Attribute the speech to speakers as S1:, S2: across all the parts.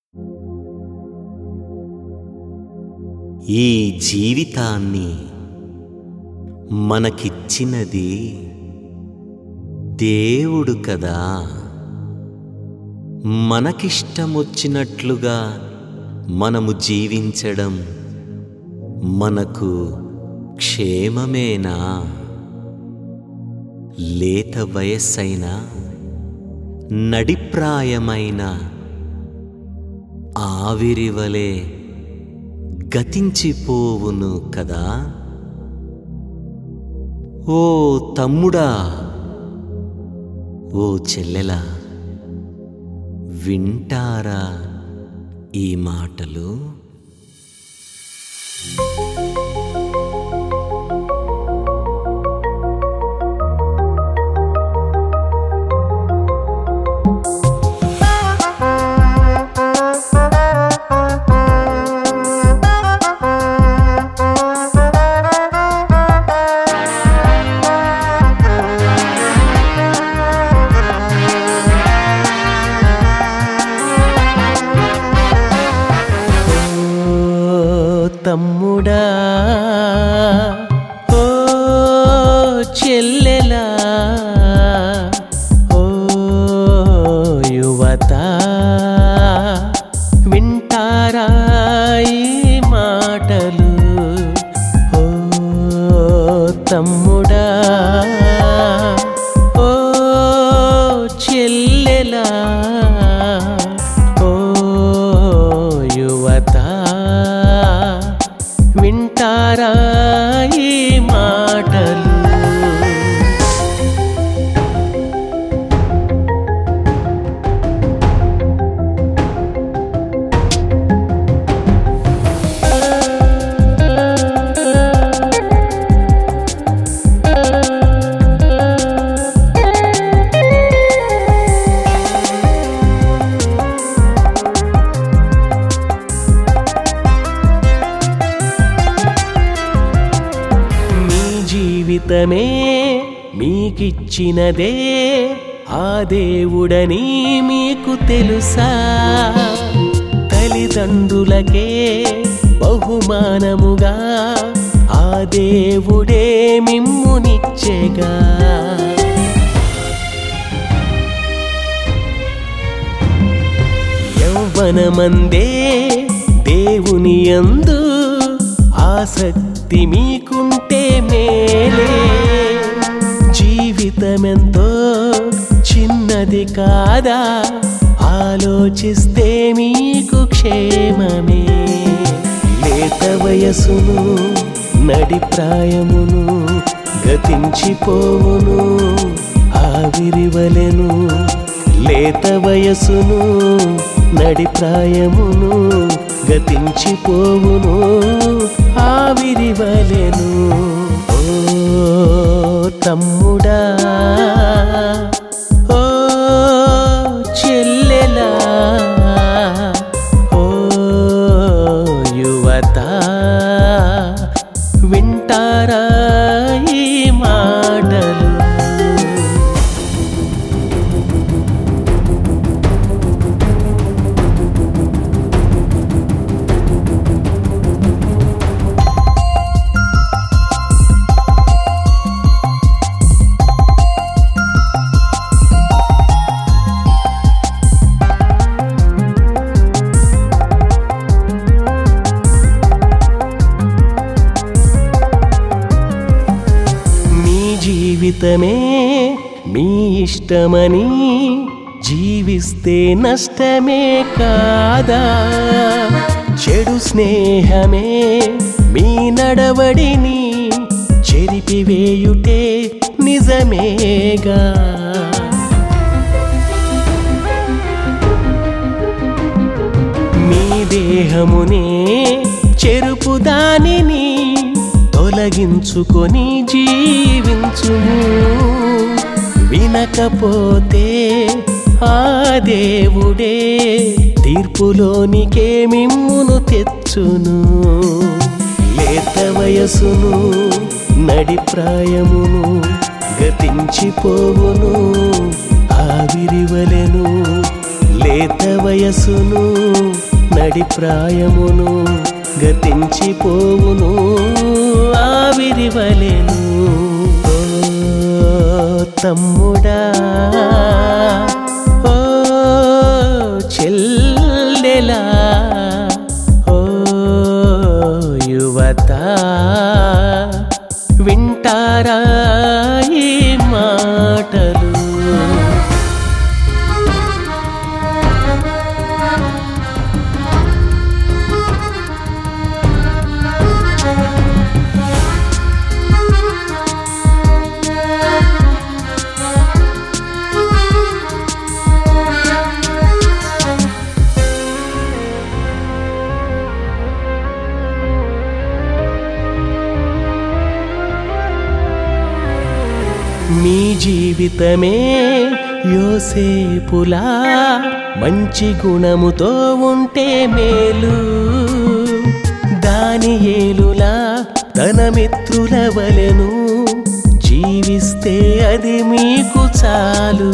S1: ఈ జీవితాన్ని మనకిచ్చినది దేవుడు కదా మనకిష్టమొచ్చినట్లుగా మనము జీవించడం మనకు క్షేమమేనా లేత వయస్సైన నడిప్రాయమైన ఆవిరివలే గతించిపోవును కదా ఓ తమ్ముడా ఓ చెల్లెలా వింటారా ఈ మాటలు
S2: ఓ తమ్ముడా ఓ చెల్లెలా ఓ యువత వింటారా ఈ మాటలు ఓ తమ్ముడా ఓ చెల్లెలా ఓ యువత వింటారా ఈ మాటలు మీ జీవితమే మీకిచ్చినదే ఆ దేవుడని మీకు తెలుసా తల్లిదండ్రులకే బహుమానముగా ఆ దేవుడే మిమ్మునిచ్చెగా యౌవనమందే దేవుని యందు ఆసక్తి మీకుంటే మేలే జీవితమెంతో చిన్నది కాదా ఆలోచిస్తే మీకు క్షేమమే లేత వయసును నడిప్రాయమును గతించిపోవును ఆవిరివలెను లేత వయసును నడిప్రాయమును గతించిపోవును ఆవిరివలెను ఓ తమ్ముడా ఓ చెల్లెలా ఓ యువత వింటారా ఈ మాటలు మీ జీవితమే మీ ఇష్టమని జీవిస్తే నష్టమే కాదా చెడు స్నేహమే మీ నడవడిని చెరిపివేయుటే నిజమేగా మీ దేహమునే చెరుపు దానిని తొలగించుకొని జీవించుము వినకపోతే ఆ దేవుడే తీర్పులోనికే మిమ్మును తెచ్చును లేత వయసును నడిప్రాయమును గతించిపోవును ఆవిరివలెను లే లేత వయసును నడి ప్రాయమును గతించిపోవును ఆవిరివలెను ఓ తమ్ముడా ఓ చెల్లెలా ఓ యువత వింటారా ఈ మాటలు మీ జీవితమే యోసేపులా మంచి గుణముతో ఉంటే మేలు దాని ఏలులా తన మిత్రుల వలెను జీవిస్తే అది మీకు చాలు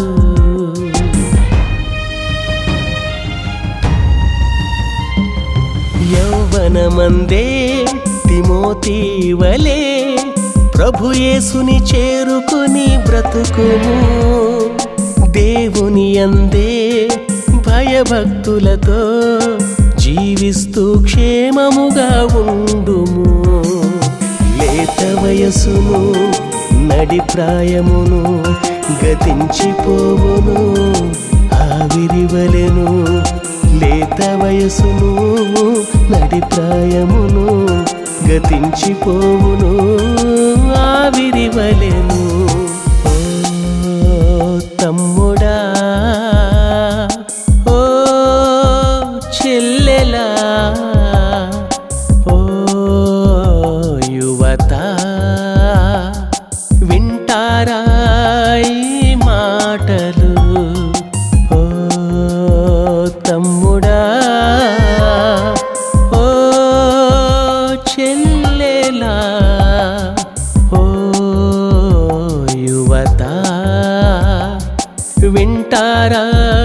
S2: యౌవనమందే తిమోతి వలే ప్రభు యేసుని చేరుకుని బ్రతుకుము దేవుని అందే భయభక్తులతో జీవిస్తూ క్షేమముగా ఉండుము లేత వయసును నడి ప్రాయమును గతించిపోవును ఆవిరివలెను లేత వయసును నడి ప్రాయమును గతించిపోవును ఆవిరివలెను ఓ తమ్ముడా ఓ చెల్లెలా ఓ యువత వింటారా ఈ మాటలు ఓ తమ్ముడా ఓ చెల్లెలా ఓ యువత వింటారా